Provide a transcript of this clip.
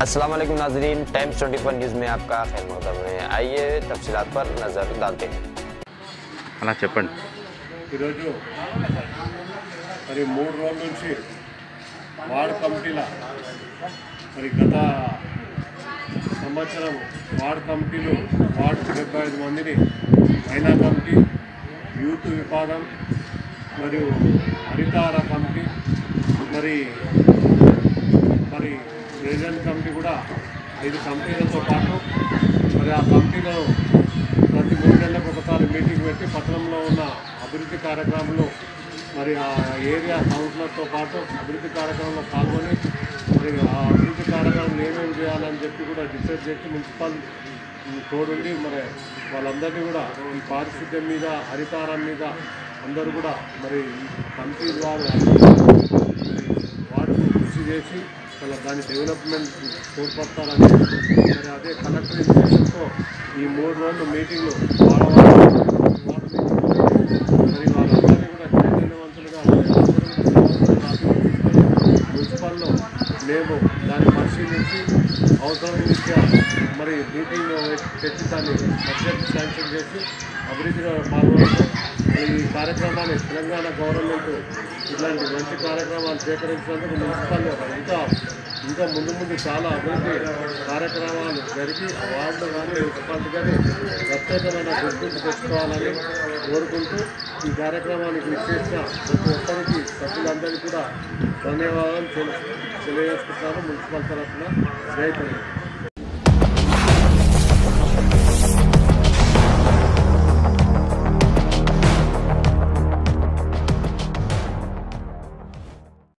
अस्सलाम वालेकुम नाजरीन टाइम्स 24 न्यूज़ में आपका खैर मकदम है आइए तफसीलात पर नज़र डालते हैं అలా చెప్పండి ఈరోజు మరి మూడు రోజుల నుంచి వార్డ్ కమిటీల మరి గత సంవత్సరం వార్డ్ కమిటీలు వార్డుకు డెబ్బై ఐదు మందిని మహిళా కమిటీ యూత్ విభాగం మరియు హరితార కమిటీ మరి మరి ప్రెసిడెంట్ కమిటీ కూడా ఐదు కమిటీలతో పాటు మరి ఆ కమిటీలో ప్రతి మూడు నెలలకు ఒకసారి మీటింగ్ పెట్టి పట్టణంలో ఉన్న అభివృద్ధి కార్యక్రమంలో మరి ఆ ఏరియా కౌన్సిలర్తో పాటు అభివృద్ధి కార్యక్రమంలో పాల్గొని మరి ఆ అభివృద్ధి కార్యక్రమం ఏమేమి చేయాలని చెప్పి కూడా డిసైడ్ చేసి మున్సిపల్ తోడుండి మరి వాళ్ళందరినీ కూడా ఈ పారిశుద్ధ్యం మీద హరితారం మీద అందరూ కూడా మరి ఈ కమిటీ ద్వారా వాటిని కృషి చేసి వాళ్ళ దాని డెవలప్మెంట్ తోడ్పడతారని మరి అదే కలెక్టర్ ఇన్స్ట్రక్షన్తో ఈ మూడు రోజులు మీటింగ్లు వాడవాళ్ళు మరి వాళ్ళందరినీ కూడా చైతన్యవంతులుగా మున్సిపల్లో మేము దాన్ని పరిశీలించి అవసరం రీత్యా మరి మీటింగ్ పెట్టి దాన్ని బడ్జెట్ శాంక్షన్ చేసి అభివృద్ధిలో పాల్గొనడం ఈ కార్యక్రమాన్ని తెలంగాణ గవర్నమెంట్ ఇలాంటి మంచి కార్యక్రమాలు స్వీకరించినందుకు మున్సిపల్ ఇంకా ఇంకా ముందు ముందు చాలా అభివృద్ధి కార్యక్రమాలు జరిగి వార్డు కానీ మున్సిపాలిటీ కానీ ప్రత్యేకమైన గుర్తింపు తెచ్చుకోవాలని కోరుకుంటూ ఈ కార్యక్రమానికి విశేష ప్రతి ఒక్కరికి సభ్యులందరికీ కూడా ధన్యవాదాలు తెలు- తెలియజేసుకుంటాను మున్సిపల్ తరఫున జై తెలంగాణ